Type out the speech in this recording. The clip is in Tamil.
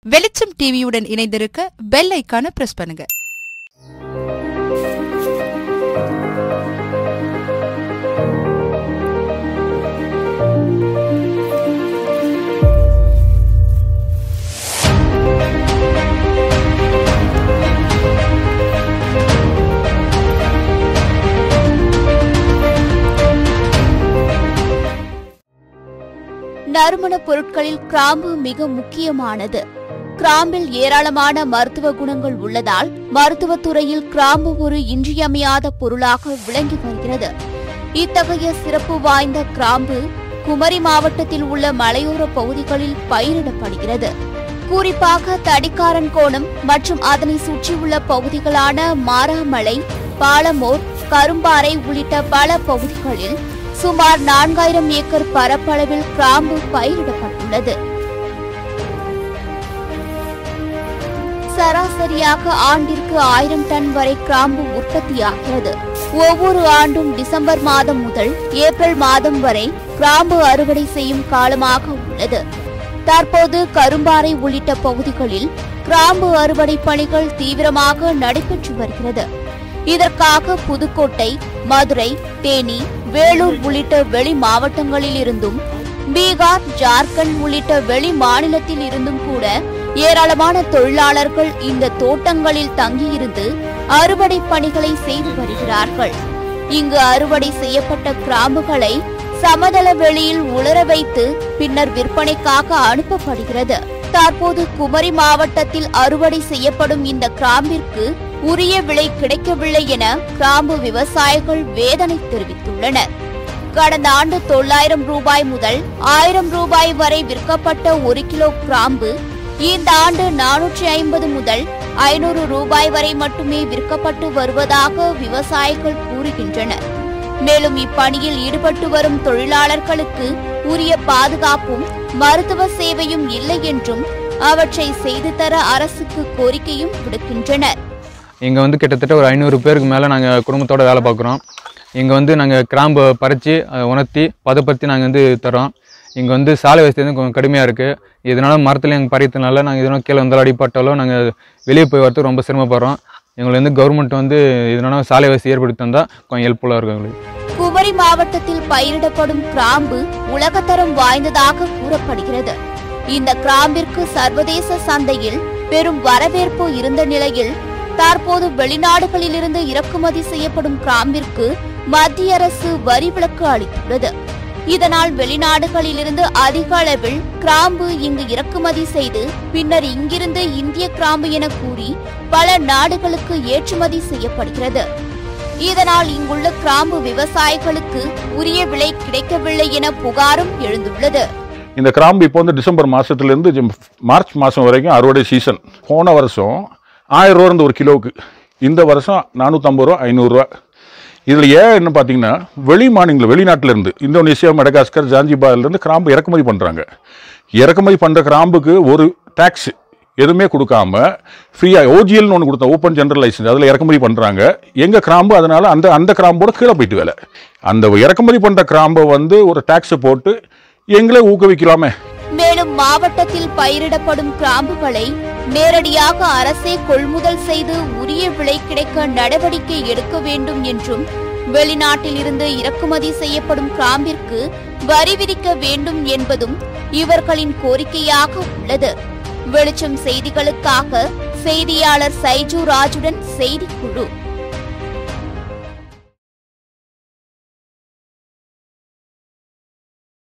வெளிச்சம் டிவியுடன் இணைந்திருக்க பெல் ஐக்கான பிரஸ் பண்ணுங்க நறுமணப் பொருட்களில் கிராம்பு மிக முக்கியமானது கிராம்பில் ஏராளமான மருத்துவ குணங்கள் உள்ளதால் மருத்துவத் துறையில் கிராம்பு ஒரு இன்றியமையாத பொருளாக விளங்கி வருகிறது இத்தகைய சிறப்பு வாய்ந்த கிராம்பு குமரி மாவட்டத்தில் உள்ள மலையோர பகுதிகளில் பயிரிடப்படுகிறது குறிப்பாக தடிக்காரன் கோணம் மற்றும் அதனை சுற்றியுள்ள பகுதிகளான மாராமலை பாலமோர் கரும்பாறை உள்ளிட்ட பல பகுதிகளில் சுமார் நான்காயிரம் ஏக்கர் பரப்பளவில் கிராம்பு பயிரிடப்பட்டுள்ளது சராசரியாக ஆண்டிற்கு ஆயிரம் டன் வரை கிராம்பு உற்பத்தியாகிறது ஒவ்வொரு ஆண்டும் டிசம்பர் மாதம் முதல் ஏப்ரல் மாதம் வரை கிராம்பு அறுவடை செய்யும் காலமாக உள்ளது தற்போது கரும்பாறை உள்ளிட்ட பகுதிகளில் கிராம்பு அறுவடை பணிகள் தீவிரமாக நடைபெற்று வருகிறது இதற்காக புதுக்கோட்டை மதுரை தேனி வேலூர் உள்ளிட்ட வெளி மாவட்டங்களில் இருந்தும் பீகார் ஜார்க்கண்ட் உள்ளிட்ட வெளி மாநிலத்தில் இருந்தும் கூட ஏராளமான தொழிலாளர்கள் இந்த தோட்டங்களில் தங்கியிருந்து அறுவடை பணிகளை செய்து வருகிறார்கள் இங்கு அறுவடை செய்யப்பட்ட கிராம்புகளை சமதள வெளியில் உலர வைத்து பின்னர் விற்பனைக்காக அனுப்பப்படுகிறது தற்போது குமரி மாவட்டத்தில் அறுவடை செய்யப்படும் இந்த கிராம்பிற்கு உரிய விலை கிடைக்கவில்லை என கிராம்பு விவசாயிகள் வேதனை தெரிவித்துள்ளனர் கடந்த ஆண்டு தொள்ளாயிரம் ரூபாய் முதல் ஆயிரம் ரூபாய் வரை விற்கப்பட்ட ஒரு கிலோ கிராம்பு இந்த ஆண்டு நானூற்றி ஐம்பது முதல் ஐநூறு ரூபாய் வரை மட்டுமே விற்கப்பட்டு வருவதாக விவசாயிகள் கூறுகின்றனர் மேலும் இப்பணியில் ஈடுபட்டு வரும் தொழிலாளர்களுக்கு உரிய பாதுகாப்பும் மருத்துவ சேவையும் இல்லை என்றும் அவற்றை செய்து தர அரசுக்கு கோரிக்கையும் விடுக்கின்றனர் இங்கே வந்து கிட்டத்தட்ட ஒரு ஐநூறு பேருக்கு மேலே நாங்கள் குடும்பத்தோட வேலை பார்க்குறோம் இங்கே வந்து நாங்கள் கிராம்பை பறித்து அதை உணர்த்தி பதப்படுத்தி நாங்கள் வந்து தரோம் இங்கே வந்து சாலை வசதி வந்து கொஞ்சம் கடுமையாக இருக்குது இதனால் மரத்தில் எங்கள் பறித்தனால நாங்கள் இதனால் கீழே வந்தாலும் அடிப்பட்டாலும் நாங்கள் வெளியே போய் வரதுக்கு ரொம்ப சிரமப்படுறோம் எங்களுக்கு வந்து கவர்மெண்ட் வந்து இதனால் சாலை வசதி ஏற்படுத்தி தந்தால் கொஞ்சம் ஹெல்ப்ஃபுல்லாக இருக்கும் எங்களுக்கு குமரி மாவட்டத்தில் பயிரிடப்படும் கிராம்பு உலகத்தரம் வாய்ந்ததாக கூறப்படுகிறது இந்த கிராம்பிற்கு சர்வதேச சந்தையில் பெரும் வரவேற்பு இருந்த நிலையில் தற்போது வெளிநாடுகளிலிருந்து இறக்குமதி செய்யப்படும் கிராம்பிற்கு மத்திய அரசு வரி விலக்கு அளித்துள்ளது இதனால் வெளிநாடுகளிலிருந்து அதிக அளவில் கிராம்பு இங்கு இறக்குமதி செய்து பின்னர் இங்கிருந்து இந்திய கிராம்பு என கூறி பல நாடுகளுக்கு ஏற்றுமதி செய்யப்படுகிறது இதனால் இங்குள்ள கிராம்பு விவசாயிகளுக்கு உரிய விலை கிடைக்கவில்லை என புகாரும் எழுந்துள்ளது இந்த கிராம்பு இப்போ வந்து டிசம்பர் மாதத்துலேருந்து மார்ச் மாதம் வரைக்கும் அறுவடை சீசன் போன வருஷம் ஆயிரம் ரூபா இருந்து ஒரு கிலோவுக்கு இந்த வருஷம் நானூற்றம்பது ரூபா ஐநூறுரூவா இதில் ஏன் என்ன பார்த்தீங்கன்னா வெளி மாநிலங்கள் வெளிநாட்டிலேருந்து இந்தோனேசியா மெடகாஸ்கர் ஜான்ஜிபார்லேருந்து கிராம்பு இறக்குமதி பண்ணுறாங்க இறக்குமதி பண்ணுற கிராம்புக்கு ஒரு டேக்ஸ் எதுவுமே கொடுக்காம ஃப்ரீயாக ஓஜிஎல்னு ஒன்று கொடுத்தோம் ஓப்பன் ஜென்ரல் லைசன்ஸ் அதில் இறக்குமதி பண்ணுறாங்க எங்கள் கிராம்பு அதனால் அந்த அந்த கிராம்போட கீழே போயிட்டு வேலை அந்த இறக்குமதி பண்ணுற கிராம்பை வந்து ஒரு டேக்ஸை போட்டு எங்களே ஊக்குவிக்கலாமே மேலும் மாவட்டத்தில் பயிரிடப்படும் கிராம்புகளை நேரடியாக அரசே கொள்முதல் செய்து உரிய விலை கிடைக்க நடவடிக்கை எடுக்க வேண்டும் என்றும் வெளிநாட்டில் இருந்து இறக்குமதி செய்யப்படும் கிராம்பிற்கு வரி விதிக்க வேண்டும் என்பதும் இவர்களின் கோரிக்கையாக உள்ளது வெளிச்சம் செய்திகளுக்காக செய்தியாளர் சைஜு ராஜுடன் செய்திக்குழு